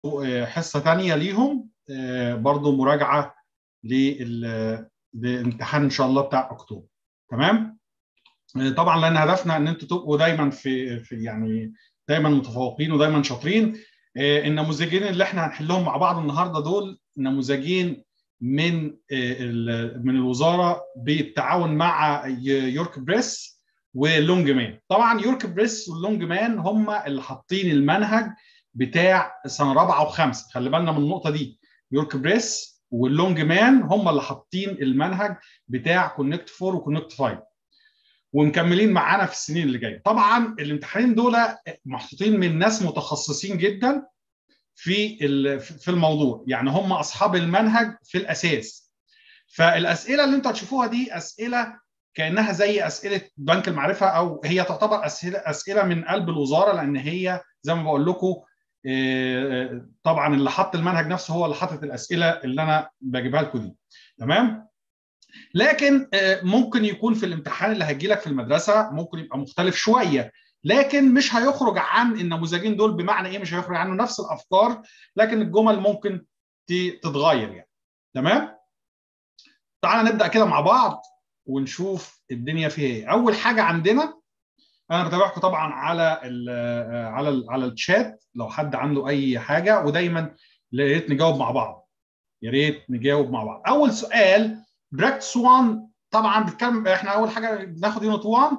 حصه ثانيه ليهم برضو مراجعه للامتحان ان شاء الله بتاع اكتوبر تمام طبعا لان هدفنا ان انتوا تبقوا دايما في, في يعني دايما متفوقين ودايما شاطرين النموذجين اللي احنا هنحلهم مع بعض النهارده دول نموذجين من من الوزاره بالتعاون مع يورك بريس ولونج مان طبعا يورك بريس واللونج مان هم اللي حاطين المنهج بتاع سنه رابعه وخمسه خلي بالنا من النقطه دي يورك بريس واللونج مان هم اللي حاطين المنهج بتاع كونكت 4 وكونكت 5 ومكملين معانا في السنين اللي جايه طبعا الامتحانين دول محطوطين من ناس متخصصين جدا في في الموضوع يعني هم اصحاب المنهج في الاساس فالاسئله اللي انتوا هتشوفوها دي اسئله كانها زي اسئله بنك المعرفه او هي تعتبر اسئله اسئله من قلب الوزاره لان هي زي ما بقول لكم طبعا اللي حط المنهج نفسه هو اللي حاطط الاسئله اللي انا بجيبها لكم دي تمام لكن ممكن يكون في الامتحان اللي هيجي لك في المدرسه ممكن يبقى مختلف شويه لكن مش هيخرج عن النموذجين دول بمعنى ايه مش هيخرج عنه نفس الافكار لكن الجمل ممكن تتغير يعني تمام تعالى نبدا كده مع بعض ونشوف الدنيا فيها ايه اول حاجه عندنا انا بتابعكم طبعا على ال على ال على الشات لو حد عنده اي حاجه ودايما يا ريت نجاوب مع بعض يا ريت نجاوب مع بعض اول سؤال براكتس 1 طبعا بتكلم احنا اول حاجه بناخد يونت 1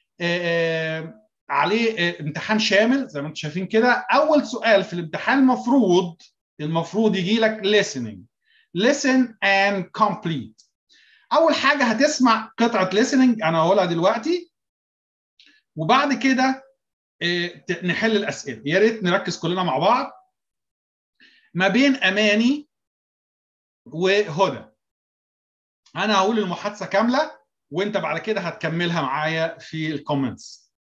آه عليه امتحان شامل زي ما انتم شايفين كده اول سؤال في الامتحان المفروض المفروض يجي لك listening listen and complete اول حاجه هتسمع قطعه listening انا هقولها دلوقتي وبعد كده نحل الاسئله يا ريت نركز كلنا مع بعض ما بين اماني وهدى انا هقول المحادثه كامله وانت بعد كده هتكملها معايا في الكومنتس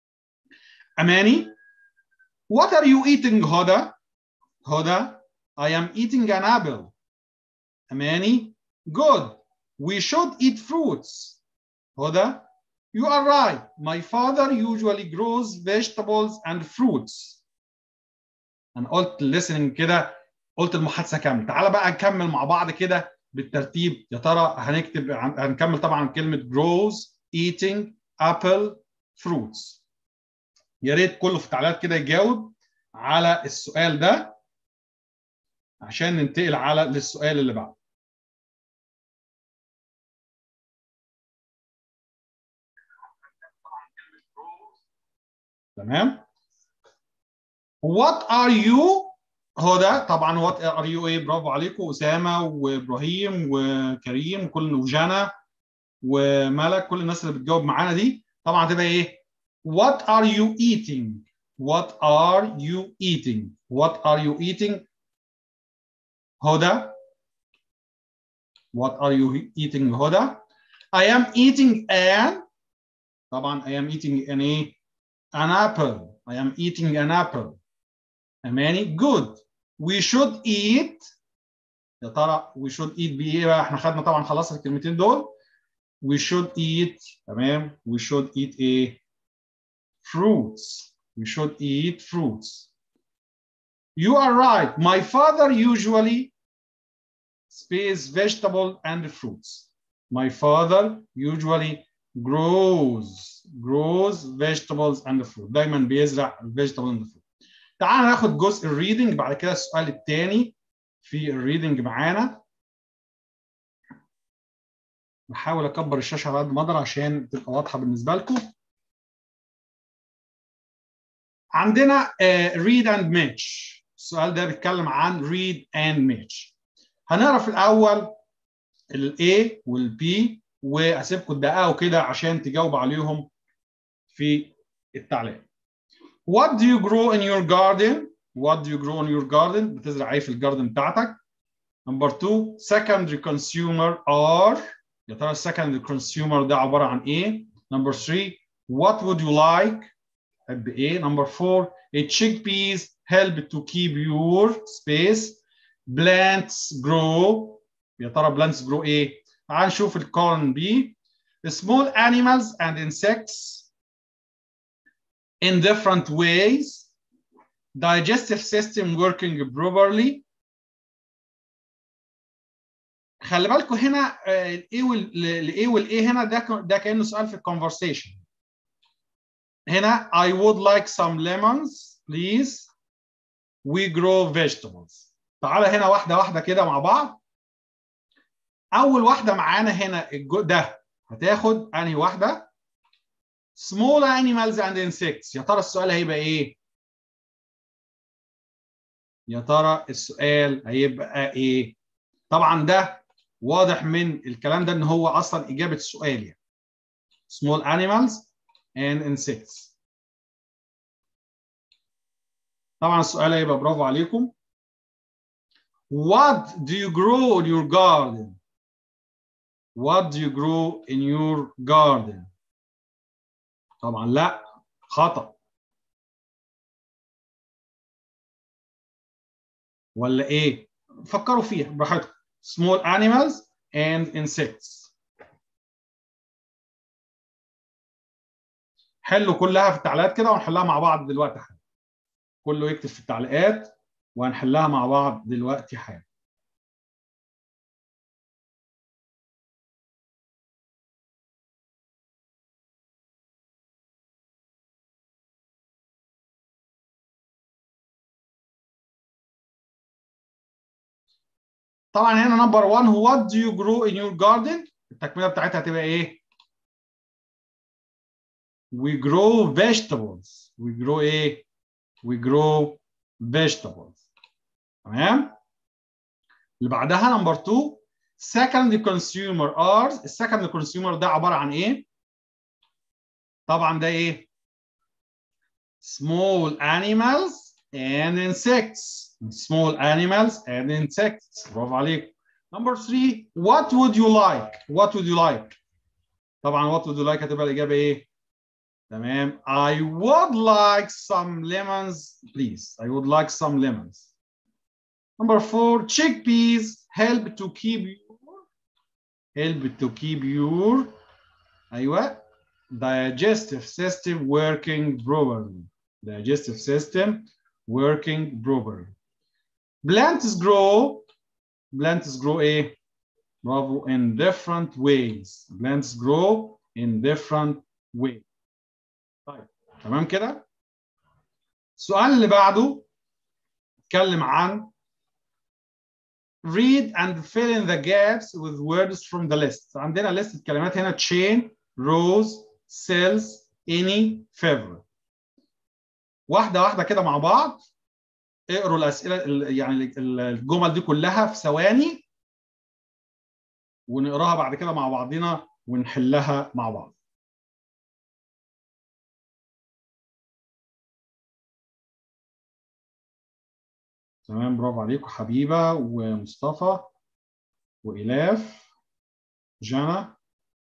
اماني what are you eating هدى هدى I am eating an apple اماني good we should eat fruits هدى you are right my father usually grows vegetables and fruits انا قلت listening كده قلت المحادثه كامله تعال بقى نكمل مع بعض كده بالترتيب يا ترى هنكتب هنكمل طبعا كلمه grows eating apple fruits يا ريت كله في التعليقات كده يجاوب على السؤال ده عشان ننتقل على للسؤال اللي بعده تمام What are you هدى طبعا وات ار يو ايه برافو عليكم اسامه وابراهيم وكريم وكل وجانا وملك كل الناس اللي بتجاوب معانا دي طبعا هتبقى ايه What are you eating What are you eating What are you eating هدى What are you eating هدى I am eating an طبعا I am eating an ايه an apple I am eating an apple أماني good we should eat يا ترى we should eat بإيه بقى احنا خدنا طبعا خلاص الكلمتين دول we should eat تمام we should eat ايه fruits we should eat fruits you are right my father usually space vegetable and fruits my father usually grows grows vegetables and fruit دايما بيزرع الفيجيتابل and fruit تعال ناخد جزء الريدنج بعد كده السؤال الثاني في الريدنج معانا بحاول اكبر الشاشه على قد ما اقدر عشان تبقى واضحه بالنسبه لكم عندنا ريد اند ماتش السؤال ده بيتكلم عن ريد اند ماتش هنقرا في الاول الاي والبي وهسيبكم تدققوا كده عشان تجاوبوا عليهم في التعليق What do you grow in your garden? What do you grow in your garden? بتزرع ايه في الجاردن بتاعتك؟ Number two, secondary consumer are يا ترى secondary consumer ده عبارة عن ايه؟ Number three, what would you like? تحب ايه؟ Number four, a chickpeas help to keep your space. Plants grow يا ترى plants grow ايه؟ تعال نشوف الكولن بي. Small animals and insects in different ways digestive system working properly خلي بالكم هنا الايه والايه والايه هنا ده ده كانه سؤال في الكونفرسيشن هنا I would like some lemons please we grow vegetables تعالى هنا واحده واحده كده مع بعض اول واحده معانا هنا الجو ده هتاخد انهي واحده small animals and insects يا ترى السؤال هيبقى ايه يا ترى السؤال هيبقى ايه طبعا ده واضح من الكلام ده ان هو اصلا اجابه السؤال يعني small animals and insects طبعا السؤال هيبقى برافو عليكم what do you grow in your garden what do you grow in your garden طبعا لا خطأ ولا ايه فكروا فيها براحتكم small animals and insects حلوا كلها في التعليقات كده ونحلها مع بعض دلوقتي حالا كله يكتب في التعليقات وهنحلها مع بعض دلوقتي حالا طبعا هنا نمبر 1 what do you grow in your garden التكمله بتاعتها هتبقى ايه we grow vegetables we grow ايه we grow vegetables تمام اللي بعدها نمبر 2 second consumer are السكند consumer ده عباره عن ايه طبعا ده ايه small animals and insects small animals and insects برافو عليك number 3 what would you like what would you like طبعا what would you like هتبقى الاجابه ايه تمام I would like some lemons please I would like some lemons number 4 chickpeas help to keep your help to keep your ايوه digestive system working properly digestive system working properly plants grow plants grow ايه برافو in different ways plants grow in different ways طيب تمام كده السؤال اللي بعده اتكلم عن read and fill in the gaps with words from the list عندنا لست كلمات هنا chain rows cells any favorite واحده واحده كده مع بعض اقروا الاسئله يعني الجمل دي كلها في ثواني ونقراها بعد كده مع بعضنا ونحلها مع بعض تمام برافو عليكم حبيبه ومصطفى والاف جانا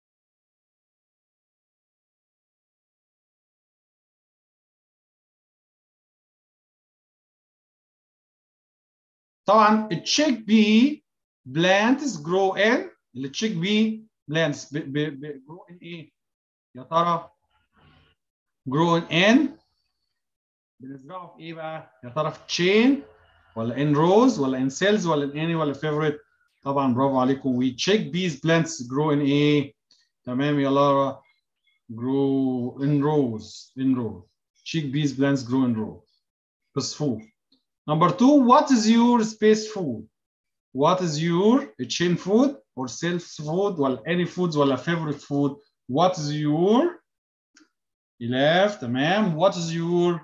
طبعا التشيك بي بلانتس جرو ان التشيك بي بلانتس جرو ان ايه يا ترى جرو ان بنزرعه في ايه بقى يا ترى في تشين ولا ان روز ولا ان سيلز ولا ان اني ولا فيفورت طبعا برافو عليكم وي تشيك بيز بلانتس جرو ان ايه تمام يا لارا جرو ان روز ان روز تشيك بيز بلانتس جرو ان روز بصفوف Number two, what is your space food? What is your chain food or self food or any foods or favorite food? What is your left تمام What is your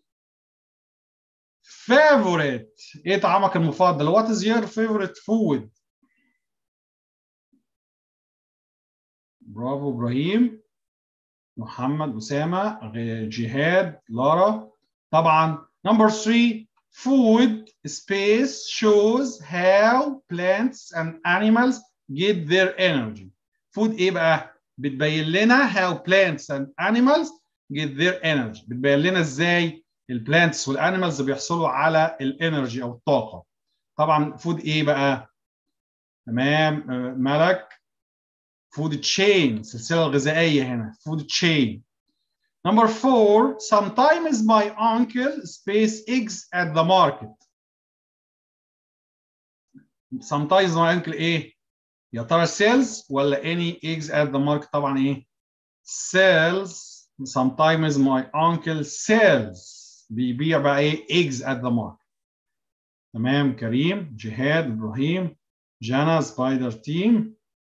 favorite ايه طعامك المفضل What is your favorite food برافو ابراهيم محمد اسامه جهاد لارا طبعا number three food space shows how plants and animals get their energy. food ايه بقى؟ بتبين لنا how plants and animals get their energy. بتبين لنا ازاي البلانتس والانيمالز بيحصلوا على الانرجي او الطاقه. طبعا فود ايه بقى؟ تمام ملك فود تشين السلسله الغذائيه هنا فود تشين Number four, sometimes my uncle space eggs at the market. Sometimes my uncle ايه؟ يا ترى sells ولا any eggs at the market طبعا ايه؟ sells sometimes my uncle sells بيبيع بقى ايه eggs at the market تمام كريم جهاد ابراهيم جانا سبايدر تيم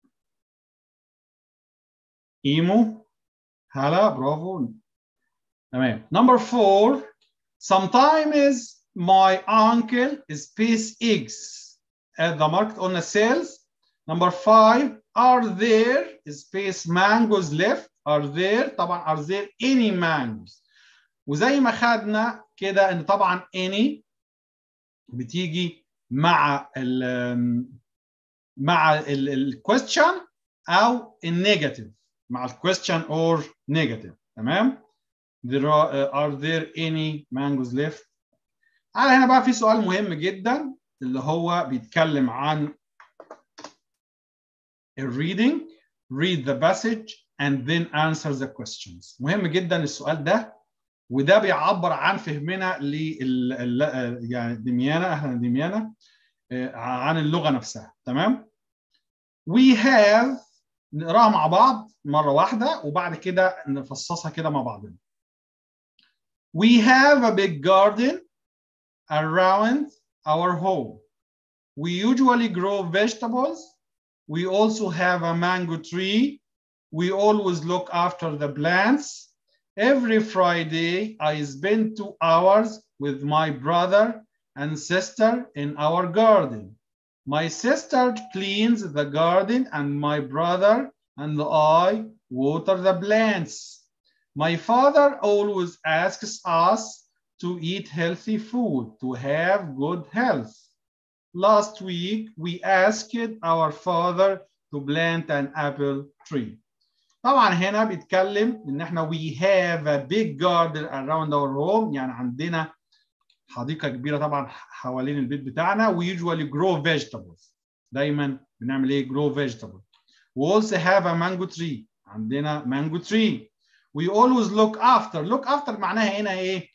ايمو هلا برافو تمام number four sometimes my uncle space eggs at the market قلنا sales number five are there space mangoes left are there طبعا are there any mangoes وزي ما خدنا كده ان طبعا any بتيجي مع ال مع ال question او النيجاتيف مع ال question or negative تمام there are, uh, are there any mangoes left على هنا بقى في سؤال مهم جدا اللي هو بيتكلم عن reading read the passage and then answer the questions مهم جدا السؤال ده وده بيعبر عن فهمنا لل يعني دميانة اهلا دميانة عن اللغة نفسها تمام we have نقراها مع بعض مرة واحدة وبعد كده نفصصها كده مع بعضنا we have a big garden around our home we usually grow vegetables we also have a mango tree we always look after the plants Every Friday, I spend two hours with my brother and sister in our garden. My sister cleans the garden, and my brother and I water the plants. My father always asks us to eat healthy food to have good health. Last week, we asked our father to plant an apple tree. طبعا هنا بيتكلم ان احنا we have a big garden around our home يعني عندنا حديقه كبيره طبعا حوالين البيت بتاعنا we usually grow vegetables دايما بنعمل ايه grow vegetables we also have a mango tree عندنا mango tree we always look after look after معناها هنا ايه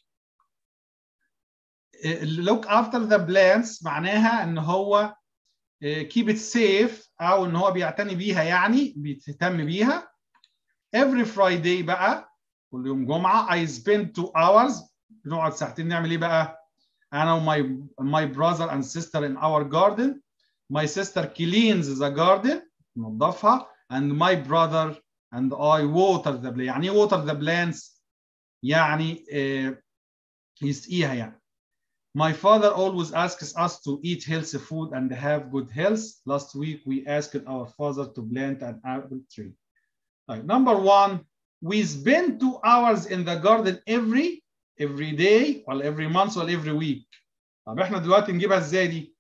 look after the plants معناها ان هو keep it safe او ان هو بيعتني بيها يعني بيهتم بيها every Friday بقى كل يوم جمعة I spend two hours بنقعد ساعتين نعمل ايه بقى؟ أنا وماي my brother and sister in our garden my sister cleans the garden ننظفها and my brother and I water the plants يعني ايه water the plants؟ يعني آه يسقيها يعني My father always asks us to eat healthy food and have good health. Last week we asked our father to plant an apple tree. Right. Number one, we spend two hours in the garden every every day or every month or every week. طب احنا دلوقتي نجيبها ازاي دي؟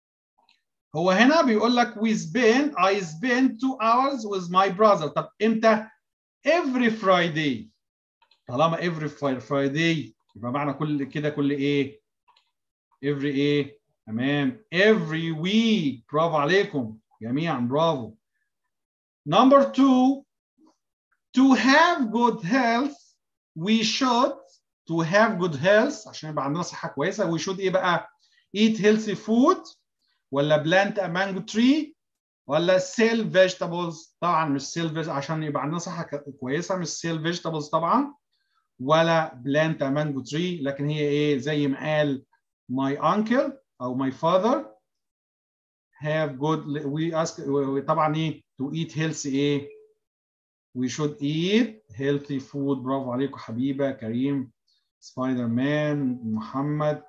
هو هنا بيقول لك we spend I spend two hours with my brother. طب امتى؟ every Friday. طالما every Friday يبقى معنى كل كده كل ايه؟ every ايه؟ تمام every week برافو عليكم جميعا برافو. Number two, to have good health we should to have good health عشان يبقى عندنا صحة كويسة we should ايه بقى eat healthy food ولا plant a mango tree ولا sell vegetables طبعا مش sell vegetables عشان يبقى عندنا صحة كويسة مش sell vegetables طبعا ولا plant a mango tree لكن هي ايه زي ما قال my uncle او my father have good we ask طبعا ايه to eat healthy ايه we should eat healthy food برافو عليكم حبيبه كريم سبايدر مان محمد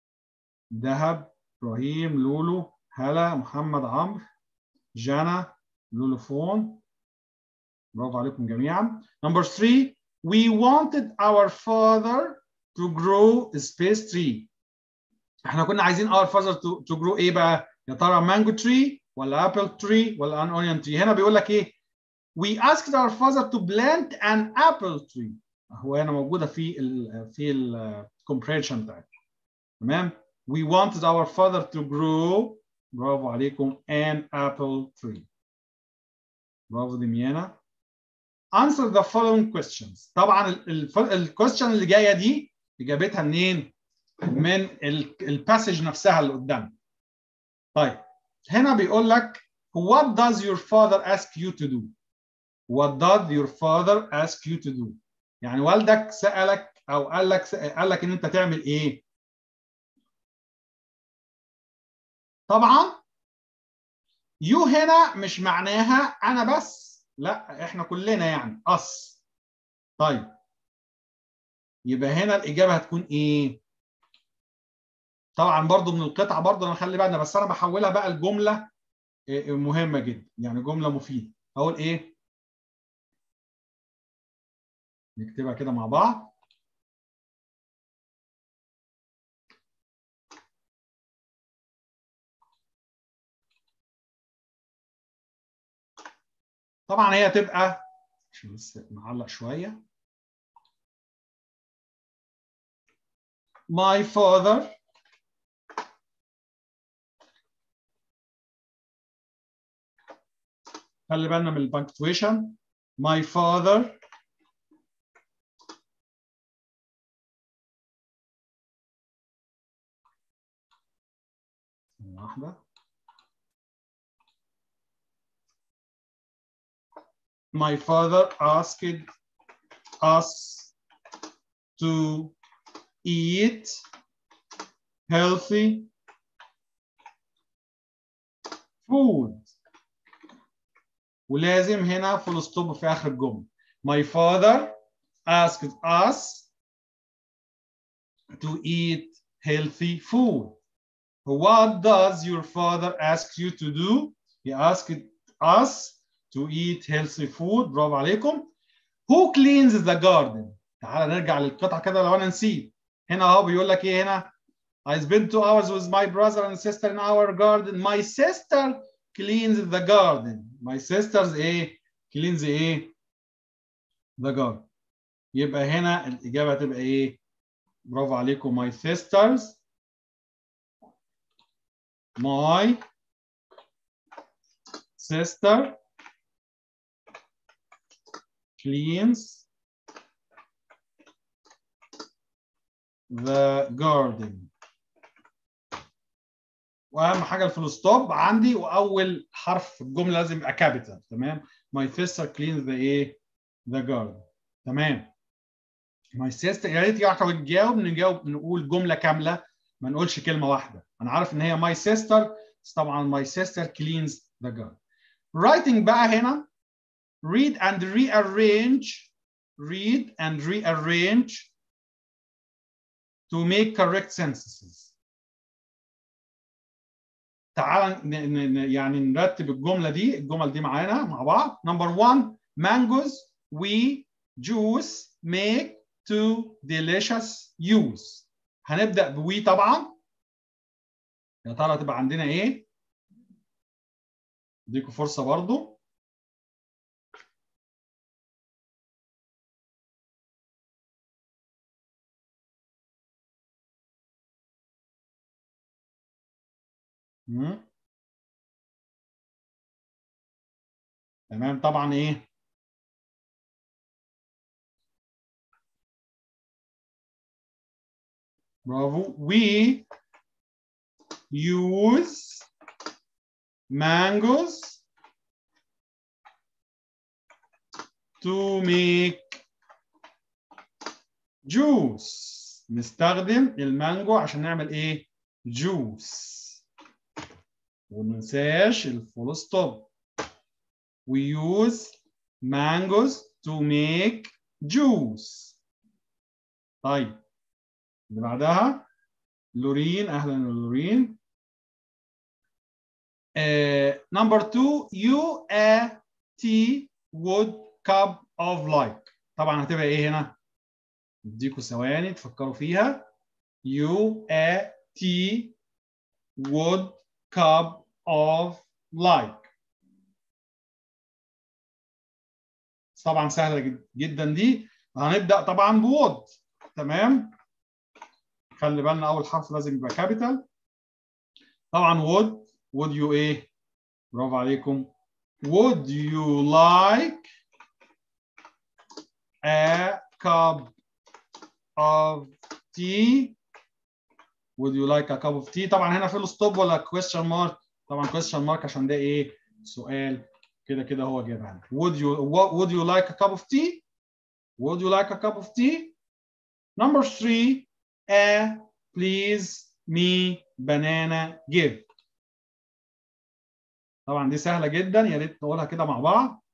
دهب ابراهيم لولو هلا محمد عمرو جانا لولو فون برافو عليكم جميعا number three we wanted our father to grow a space tree احنا كنا عايزين our father to, to grow ايه بقى يا ترى مانجو تري ولا ابل تري ولا ان اونيون تري هنا بيقول لك ايه we asked our father to plant an apple tree هو هنا موجوده في ال في ال comprehension بتاعتنا تمام we wanted our father to grow برافو عليكم an apple tree برافو دميانا answer the following questions طبعا الكويستشن اللي جايه دي اجابتها منين من الباسج نفسها اللي قدام طيب هنا بيقول لك what does your father ask you to do what does your father ask you to do يعني والدك سألك او قال لك قال لك ان انت تعمل ايه طبعا يو هنا مش معناها انا بس لا احنا كلنا يعني us طيب يبقى هنا الاجابه هتكون ايه طبعا برضو من القطعه برضو انا خلي بالنا بس انا بحولها بقى الجمله مهمه جدا يعني جمله مفيده اقول ايه نكتبها كده مع بعض طبعا هي تبقى عشان بس نعلق شويه my father خلي بالنا من البنكتويشن my father واحدة my father asked us to eat healthy food ولازم هنا فول ستوب في اخر الجمله my father asked us to eat healthy food what does your father ask you to do he asked us to eat healthy food برافو عليكم who cleans the garden تعال نرجع للقطعه كده لو انا نسيت هنا اهو بيقول لك ايه هنا I spent two hours with my brother and sister in our garden my sister cleans the garden my sisters ايه cleans ايه the garden يبقى هنا الاجابه هتبقى ايه برافو عليكم my sisters my sister cleans the garden واهم حاجه الفول ستوب عندي واول حرف في الجمله لازم يبقى كابيتال تمام my sister cleans the ايه the garden تمام my sister يا ريت يعرف نجاوب نجاوب نقول جمله كامله ما نقولش كلمه واحده انا عارف ان هي my sister بس طبعا my sister cleans the garden writing بقى هنا read and rearrange read and rearrange to make correct sentences تعال يعني نرتب الجمله دي الجمل دي معانا مع بعض نمبر 1 mangoes we juice make to delicious use هنبدا بوي طبعا يا ترى تبقى عندنا ايه اديكم فرصه برضو مم. تمام طبعا ايه برافو we use mangoes to make juice نستخدم المانجو عشان نعمل ايه جوس وما ننساش الفول ستوب we use mangoes to make juice طيب اللي بعدها لورين اهلا لورين نمبر 2 you a tea would cup of like طبعا هتبقى ايه هنا اديكم ثواني تفكروا فيها you a tea would cup of like طبعا سهله جدا دي هنبدا طبعا بوود تمام خلي بالنا اول حرف لازم يبقى كابيتال طبعا would would you ايه برافو عليكم would you like a cup of tea would you like a cup of tea طبعا هنا فول ستوب ولا question mark طبعا question mark عشان ده ايه سؤال كده كده هو جايبها would you what, would you like a cup of tea would you like a cup of tea number three a please me banana give طبعا دي سهله جدا يا ريت نقولها كده مع بعض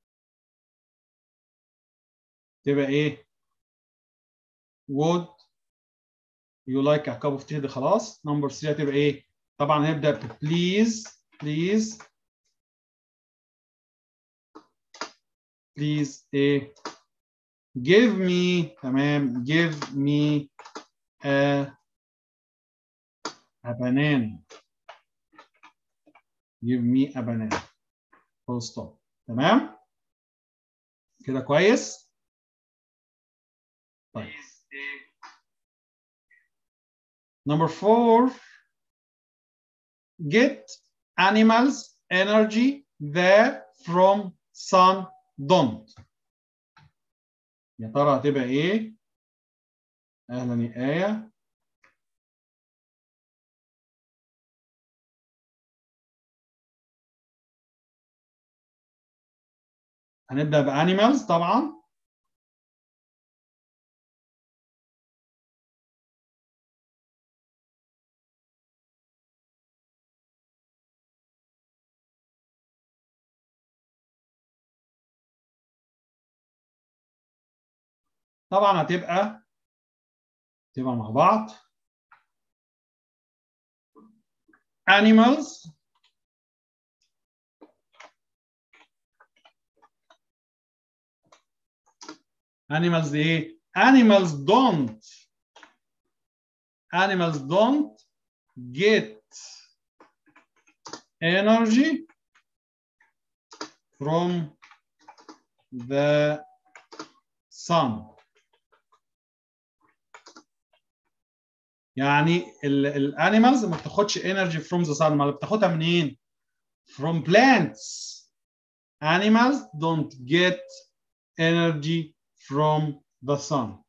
تبقى ايه would you like a cup of tea دي خلاص نمبر 3 هتبقى ايه طبعا هنبدا ب please please please ايه give me تمام give me a a banana give me a banana full stop تمام كده كويس طيب number four get animals energy that from sun don't يا ترى هتبقى ايه اهلا يا ايه هنبدا بانيمالز طبعا طبعا هتبقى تبقى مع بعض animals animals ايه animals don't animals don't get energy from the sun يعني الانيمالز ما بتاخدش انرجي فروم ذا sun ما بتاخدها منين؟ from plants animals don't get energy from the sun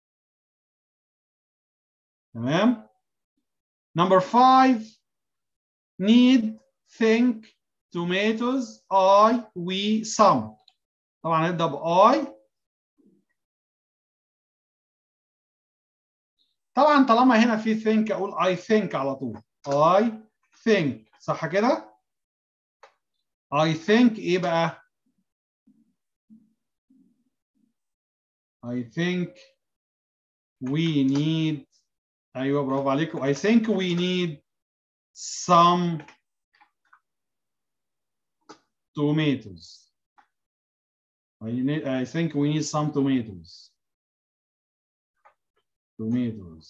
تمام number five need think tomatoes I we some طبعا نبدا ب I طبعا طالما هنا في think اقول I think على طول I think صح كده I think ايه بقى I think we need ايوه برافو عليكم I think we need some tomatoes I, need, I think we need some tomatoes tomatoes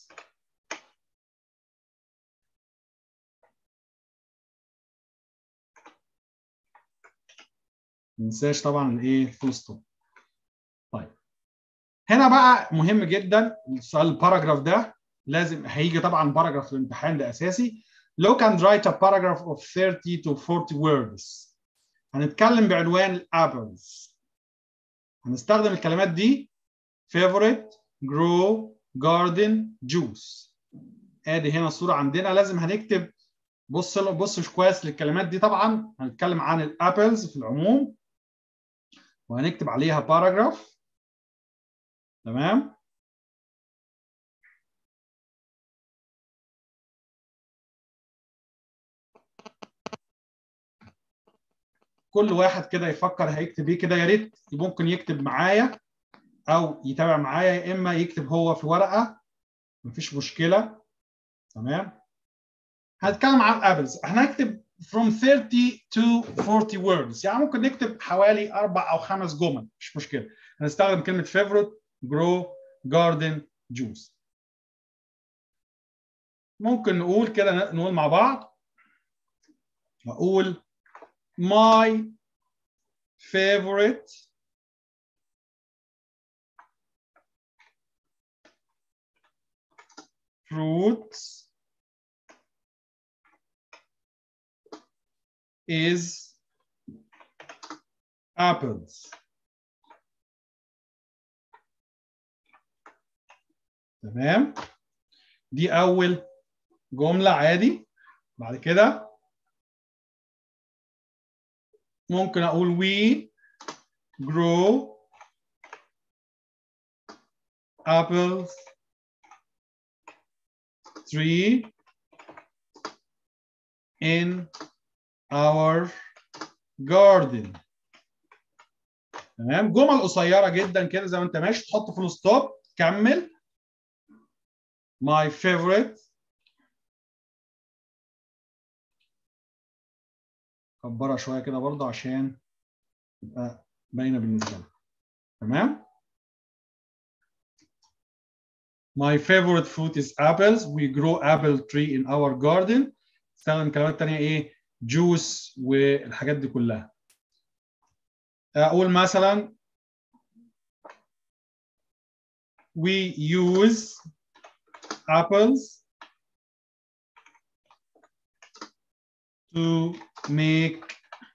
ننساش طبعا الايه فول ستوب طيب هنا بقى مهم جدا السؤال الباراجراف ده لازم هيجي طبعا باراجراف في الامتحان ده اساسي look and write a paragraph of 30 to 40 words هنتكلم بعنوان الابلز هنستخدم الكلمات دي favorite grow garden juice ادي هنا الصوره عندنا لازم هنكتب بص بص كويس للكلمات دي طبعا هنتكلم عن الابلز في العموم وهنكتب عليها باراجراف تمام كل واحد كده يفكر هيكتب ايه كده يا ريت ممكن يكتب معايا او يتابع معايا يا اما يكتب هو في ورقه مفيش مشكله تمام هنتكلم عن الابلز احنا هنكتب from 30 to 40 words يعني ممكن نكتب حوالي اربع او خمس جمل مش مشكله هنستخدم كلمه favorite grow garden juice ممكن نقول كده نقول مع بعض اقول my favorite fruits is apples. تمام دي اول جمله عادي بعد كده ممكن اقول we grow apples tree in our garden تمام جمل قصيره جدا كده زي ما انت ماشي تحط فول ستوب كمل my favorite كبرها شويه كده برضه عشان تبقى باينه بالنسبه لك تمام My favorite fruit is apples. We grow apple tree in our garden. استخدم كلمات تانية ايه؟ جوس والحاجات دي كلها. اقول مثلا we use apples to make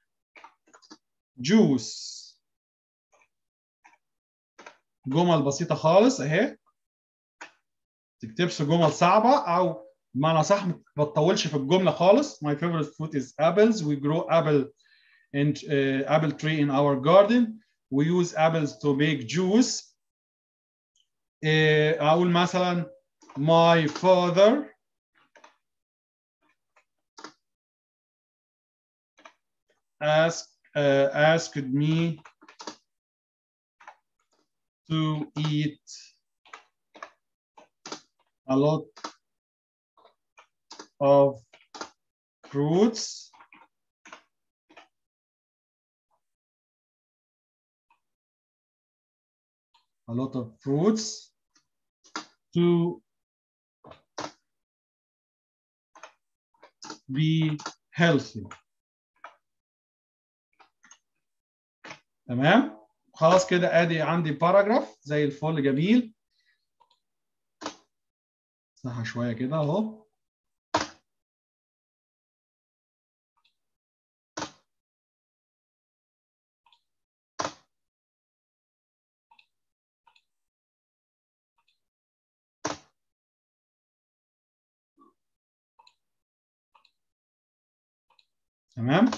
juice جمل بسيطة خالص اهي تكتبش جمل صعبة أو بمعنى صح ما تطولش في الجملة خالص my favorite fruit is apples we grow apple and uh, apple tree in our garden we use apples to make juice uh, أقول مثلا my father ask, uh, asked me to eat a lot of fruits a lot of fruits to be healthy تمام خلاص كده ادي عندي باراجراف زي الفل جميل صح شويه كده اهو تمام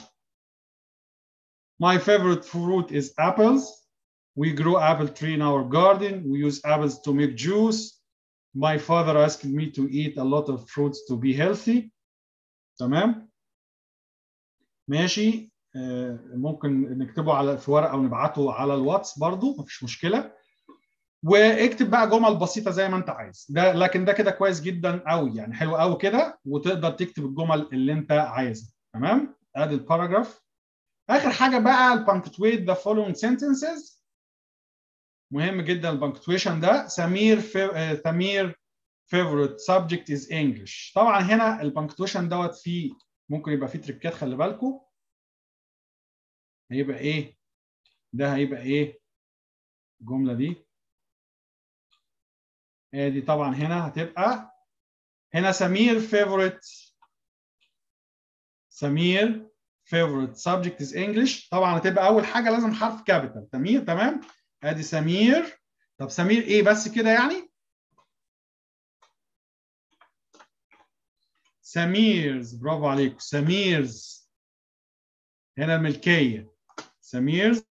My favorite fruit is apples. We grow apple tree in our garden. We use apples to make juice. My father asked me to eat a lot of fruits to be healthy. تمام ماشي آه ممكن نكتبه على في ورقه ونبعته على الواتس برضو مفيش مشكله واكتب بقى جمل بسيطه زي ما انت عايز ده لكن ده كده كويس جدا قوي يعني حلو قوي كده وتقدر تكتب الجمل اللي انت عايزها تمام ادي الباراجراف اخر حاجه بقى البانكتويت ذا فولوينج sentences مهم جدا البانكتويشن ده سمير في... سمير favorite subject is English طبعا هنا البانكتويشن دوت فيه ممكن يبقى فيه تريكات خلي بالكم هيبقى ايه ده هيبقى ايه الجمله دي ادي طبعا هنا هتبقى هنا سمير favorite سمير favorite subject is English طبعا هتبقى اول حاجه لازم حرف كابيتال تمام تمام ادي سمير طب سمير ايه بس كده يعني سميرز برافو عليكم سميرز هنا الملكيه سميرز